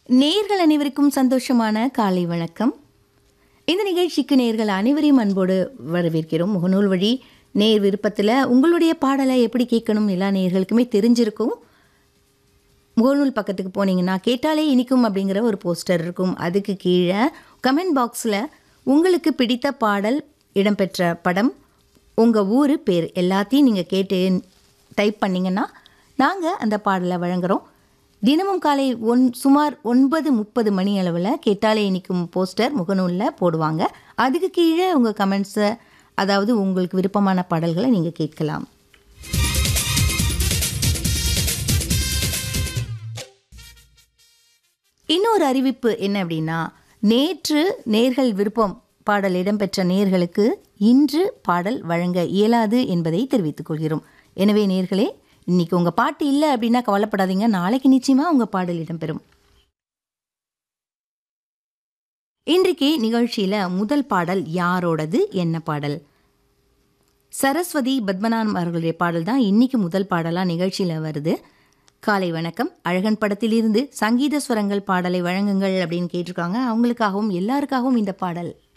நேர்கள் அனைவருக்கும் சந்தோஷமான காலை வணக்கம் இந்த நிகழ்ச்சிக்கு நேர்கள் அனைவரையும் அன்போடு வரவேற்கிறோம் முகநூல் வழி நேர் விருப்பத்தில் உங்களுடைய பாடலை எப்படி கேட்கணும் எல்லா நேர்களுக்குமே தெரிஞ்சிருக்கும் முகநூல் பக்கத்துக்கு போனீங்கன்னா கேட்டாலே இனிக்கும் அப்படிங்கிற ஒரு போஸ்டர் இருக்கும் அதுக்கு கீழே கமெண்ட் பாக்ஸில் உங்களுக்கு பிடித்த பாடல் இடம்பெற்ற படம் உங்கள் ஊர் பேர் எல்லாத்தையும் நீங்கள் கேட்டு டைப் பண்ணிங்கன்னா நாங்கள் அந்த பாடலை வழங்குகிறோம் தினமும் காலை ஒன் சுமார் ஒன்பது முப்பது மணி அளவில் கேட்டாலே இனிக்கும் போஸ்டர் முகநூலில் போடுவாங்க அதுக்கு கீழே உங்கள் கமெண்ட்ஸை அதாவது உங்களுக்கு விருப்பமான பாடல்களை நீங்கள் கேட்கலாம் இன்னொரு அறிவிப்பு என்ன அப்படின்னா நேற்று நேர்கள் விருப்பம் பாடல் இடம்பெற்ற நேர்களுக்கு இன்று பாடல் வழங்க இயலாது என்பதை தெரிவித்துக் கொள்கிறோம் எனவே நேர்களே இன்னைக்கு உங்கள் பாட்டு இல்லை அப்படின்னா கவலைப்படாதீங்க நாளைக்கு நிச்சயமாக உங்கள் பாடல் இடம்பெறும் இன்றைக்கு நிகழ்ச்சியில் முதல் பாடல் யாரோடது என்ன பாடல் சரஸ்வதி பத்மநாபன் அவர்களுடைய பாடல் தான் இன்னைக்கு முதல் பாடலாக நிகழ்ச்சியில் வருது காலை வணக்கம் அழகன் படத்திலிருந்து சங்கீத ஸ்வரங்கள் பாடலை வழங்குங்கள் அப்படின்னு கேட்டிருக்காங்க அவங்களுக்காகவும் எல்லாருக்காகவும் இந்த பாடல்